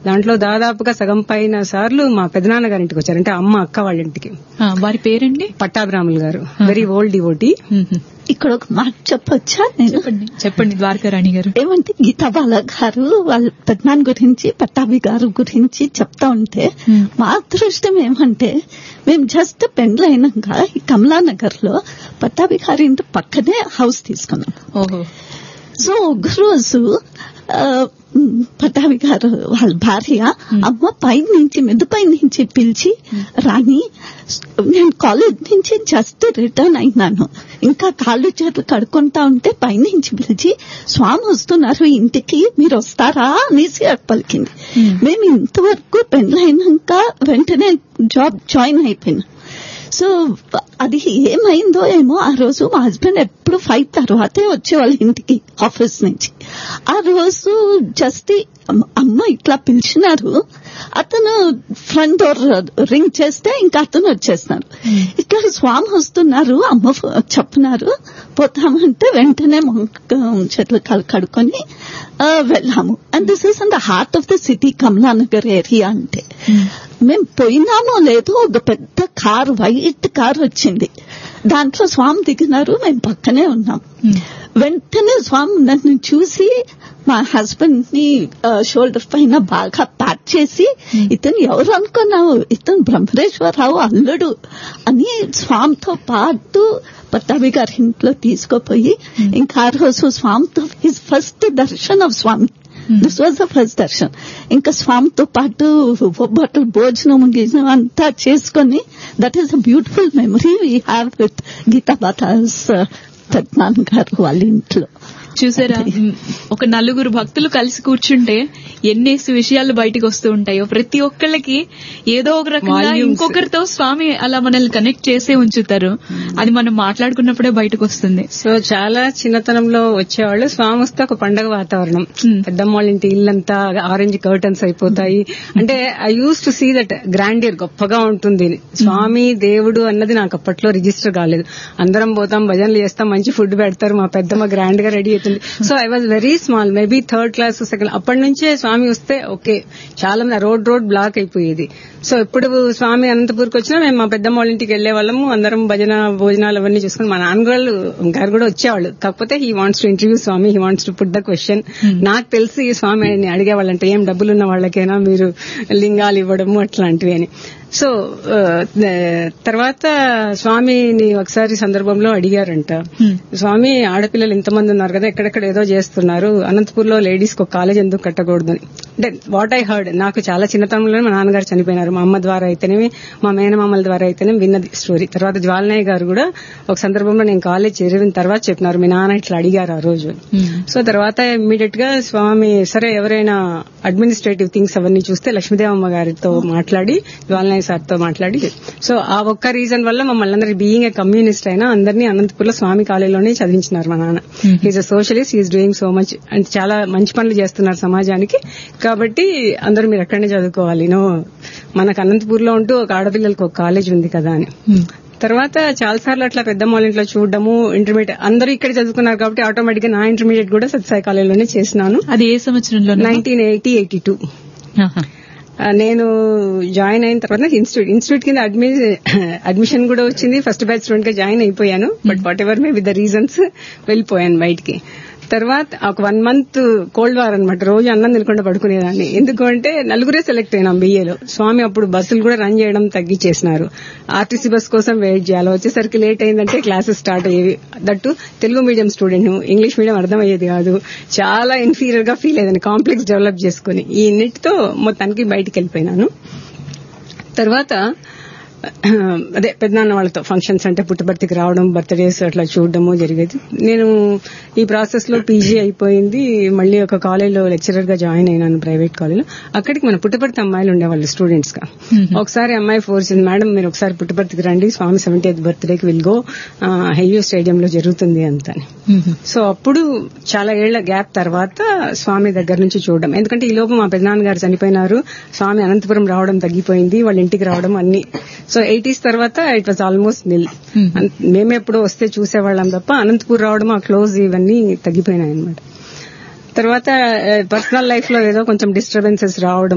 దాంట్లో దాదాపుగా సగం పైన సార్లు మా పెదనాన్న గారింటికి వచ్చారు అంటే అమ్మ అక్క వాళ్ళ ఇంటికి ఆ, వారి పేరండి పట్టాభిరాములు గారు వెరీ ఓల్డ్ డివోటీ మ్మ్. ఇక్కడ ఒక మాట చెప్పొచ్చా నేను చెప్పండి చెప్పండి ద్వారకా రాణి గారు ఏమంటే గీతా బాల గారు వాళ్ళ పెద్దనాన్న గురించి పట్టాభి గారు గురించి చెప్తా ఉంటే Hmm. మా అదృష్టం ఏమంటే మేము జస్ట్ పెండ్లైనాక ఈ కమలానగర్ లో పట్టాభి గారి ఇంటి పక్కనే హౌస్ తీసుకున్నాం ఓహో సో ఒక రోజు ఆ, మ్, పటావి గారు వాళ్ళ భార్య అమ్మ పై నుంచి మెదుపై నుంచి పిలిచి రాని నేను కాలేజ్ నుంచి జస్ట్ రిటర్న్ అయినాను ఇంకా కాళ్ళు చేతులు కడుక్కుంటా ఉంటే పైనుంచి పిలిచి స్వామి వస్తున్నారు ఇంటికి మీరు వస్తారా అనేసి పలికింది Hmm. మేము ఇంతవరకు పెళ్ళైనాక వెంటనే జాబ్ జాయిన్ అయిపోయినా సో అది ఏమైందో ఏమో ఆ రోజు మా హస్బెండ్ ఎప్పుడు ఫైవ్ తర్వాతే వచ్చేవాళ్ళ ఇంటికి ఆఫీస్ నుంచి ఆ రోజు జస్ట్ అమ్మ ఇట్లా పిలిచినారు అతను ఫ్రంట్ డోర్ రింగ్ చేస్తే ఇంకా అతను వచ్చేస్తున్నారు ఇట్లా స్వామి వస్తున్నారు అమ్మ ఫో- చెప్తున్నారు పోతామంటే వెంటనే మొక్క చెట్లు కల్- కడుక్కొని ఆ, వెళ్ళాము and this is in the heart of the city Kamalanagar area అంటే మేము పోయినామో లేదో ఒక పెద్ద కారు వైట్ కారు వచ్చింది దాంట్లో స్వామి దిగినారు మేము పక్కనే ఉన్నాం వెంటనే స్వామి నన్ను చూసి మా హస్బెండ్ ని షోల్డర్ పైన బాగా ప్యాక్ చేసి ఇతను ఎవరు అనుకున్నావు ఇతను బ్రహ్మేశ్వరరావు అల్లుడు అని స్వామితో పాటు పట్టాభి గారి ఇంట్లో తీసుకుపోయి ఇంకా ఆ రోజు స్వామితో his first darshan of Swami this was the first darshan ఇంకా స్వామితో పాటు బొబ్బట్లు భోజనం గిజనం అంతా చేసుకొని that is a beautiful memory we have with Geetha బాతాస్ పెద్దనాన్న గారు వాళ్ళ ఇంట్లో చూసారా మ్, ఒక నలుగురు భక్తులు కలిసి కూర్చుంటే ఎన్నేసి విషయాలు బయటకు వస్తూ ఉంటాయో ప్రతి ఒక్కళ్ళకి ఏదో ఒక రకంగా Volumes. ఇంకొకరితో స్వామి అలా మనల్ని కనెక్ట్ చేసే ఉంచుతారు అది మనం మాట్లాడుకున్నప్పుడే బయటకు వస్తుంది సో చాలా చిన్నతనంలో వచ్చేవాళ్ళు స్వామి వస్తే ఒక పండగ వాతావరణం Hmm. పెద్దమ్మ వాళ్ళ ఇంటి ఇల్లంతా ఆరెంజ్ కర్టన్స్ అయిపోతాయి అంటే I use to see that grandeur గొప్పగా ఉంటుంది స్వామి దేవుడు అన్నది నాకు అప్పట్లో రిజిస్టర్ కాలేదు అందరం పోతాం భజనలు చేస్తాం మంచి ఫుడ్ పెడతారు మా పెద్దమ్మ గ్రాండ్ గా రెడీ అవుతుంది so I was very small maybe third class second అప్పటి నుంచే స్వామి వస్తే ఓకే చాలా మంది రోడ్ రోడ్ బ్లాక్ అయిపోయేది సో ఇప్పుడు స్వామి అనంతపూర్కి వచ్చినా మేము మా పెద్దమ్మ వాళ్ళ ఇంటికి వెళ్లే వాళ్ళము అందరం భజన భోజనాలు అవన్నీ చూసుకుని మా నాన్నగారు గారు కూడా వచ్చేవాళ్ళు కాకపోతే he wants to interview Swami he wants to put the question నాకు తెలిసి ఈ స్వామి అని అడిగేవాళ్ళంటే ఏం డబ్బులు ఉన్న వాళ్ళకైనా మీరు లింగాలు ఇవ్వడము అట్లాంటివి అని సో ఆ, తర్వాత స్వామిని ఒకసారి సందర్భంలో అడిగారంట స్వామి ఆడపిల్లలు ఇంతమంది ఉన్నారు కదా ఎక్కడెక్కడ ఏదో చేస్తున్నారు అనంతపూర్లో లేడీస్ కి ఒక కాలేజ్ ఎందుకు కట్టకూడదు అని అంటే వాట్ ఐ హర్డ్ నాకు చాలా చిన్నతనంలోనే మా నాన్నగారు చనిపోయినారు మా అమ్మ ద్వారా అయితేనేమి మా మేనమామల ద్వారా అయితేనే విన్నది స్టోరీ తర్వాత జ్వాలనాయ్ గారు కూడా ఒక సందర్భంలో నేను కాలేజ్ చేరిన తర్వాత చెప్పినారు మీ నాన్న ఇట్లా అడిగారు ఆ రోజు సో తర్వాత ఇమ్మీడియట్ గా స్వామి సరే ఎవరైనా అడ్మినిస్ట్రేటివ్ థింగ్స్ అవన్నీ చూస్తే లక్ష్మీదేవమ్మ గారితో మాట్లాడి జ్వాలనాయ్ సార్ తో మాట్లాడి సో ఆ ఒక్క రీజన్ వల్ల మమ్మల్ని అందరి బీయింగ్ ఏ కమ్యూనిస్ట్ అయినా అందరినీ అనంతపూర్లో స్వామి కాలేజీలోనే చదివించినారు మా నాన్న is a socialist is doing so much అంటే చాలా మంచి పనులు చేస్తున్నారు సమాజానికి కాబట్టి అందరూ మీరు ఎక్కడనే చదువుకోవాలి నో మనకు అనంతపూర్లో ఉంటూ ఒక ఆడపిల్లలకు ఒక కాలేజ్ ఉంది కదా అని తర్వాత చాలా సార్లు అట్లా పెద్ద వాళ్ళ ఇంట్లో చూడడము ఇంటర్మీడియట్ అందరూ ఇక్కడ చదువుకున్నారు కాబట్టి ఆటోమేటిక్ గా నా ఇంటర్మీడియట్ కూడా సత్సాయి కాలేజీలోనే చేసినాను అది ఏ సంవత్సరంలో నైన్టీన్ ఎయిటీ ఎయిటీ టూ నేను జాయిన్ అయిన తర్వాత నాకు ఇన్స్టిట్యూట్ ఇన్స్టిట్యూట్ కింద అడ్మి అడ్మిషన్ కూడా వచ్చింది ఫస్ట్ బ్యాచ్ స్టూడెంట్ గా జాయిన్ అయిపోయాను but whatever may with the reasons వెళ్ళిపోయాను బయటికి తర్వాత ఒక వన్ మంత్ కోల్డ్ వార్ అనమాట రోజు అన్నం తినకుండా పడుకునేదాన్ని ఎందుకు అంటే నలుగురే సెలెక్ట్ అయినాం బిఏలో స్వామి అప్పుడు బస్సులు కూడా రన్ చేయడం తగ్గించేసినారు ఆర్టీసీ బస్ కోసం వెయిట్ చేయాలి వచ్చేసరికి లేట్ అయిందంటే క్లాసెస్ స్టార్ట్ అయ్యేవి that Telugu medium student English medium అర్థమయ్యేది కాదు చాలా ఇన్ఫీరియర్ గా ఫీల్ అయ్యేదాన్ని కాంప్లెక్స్ డెవలప్ చేసుకుని ఈ నెట్తో మొత్తానికి బయటికి వెళ్ళిపోయినాను తర్వాత అదే పెద్దనాన్న వాళ్ళతో ఫంక్షన్స్ అంటే పుట్టుబర్తికి రావడం బర్త్డేస్ అట్లా చూడడము జరిగేది నేను ఈ ప్రాసెస్ లో పీజీ అయిపోయింది మళ్ళీ ఒక కాలేజ్లో లెక్చరర్ గా జాయిన్ అయినాను ప్రైవేట్ కాలేజ్లో అక్కడికి మన పుట్టపర్తి అమ్మాయిలు ఉండేవాళ్ళు స్టూడెంట్స్ గా ఒకసారి అమ్మాయి ఫోర్స్ మేడం మీరు ఒకసారి పుట్టపర్తికి రండి స్వామి సెవెంటీ ఎయిత్ బర్త్డేకి విల్ గో హెయ్యూ స్టేడియంలో జరుగుతుంది అంత సో అప్పుడు చాలా ఏళ్ల గ్యాప్ తర్వాత స్వామి దగ్గర నుంచి చూడడం ఎందుకంటే ఈ లోపు మా పెద్దనాన్న గారు చనిపోయినారు స్వామి అనంతపురం రావడం తగ్గిపోయింది వాళ్ళ ఇంటికి రావడం అన్ని సో ఎయిటీస్ తర్వాత ఇట్ వాజ్ ఆల్మోస్ట్ నిల్ మేమెప్పుడు వస్తే చూసేవాళ్ళం తప్ప అనంతపూర్ రావడం ఆ క్లోజ్ ఇవన్నీ తగ్గిపోయినాయి అనమాట తర్వాత పర్సనల్ లైఫ్ లో ఏదో కొంచెం డిస్టర్బెన్సెస్ రావడం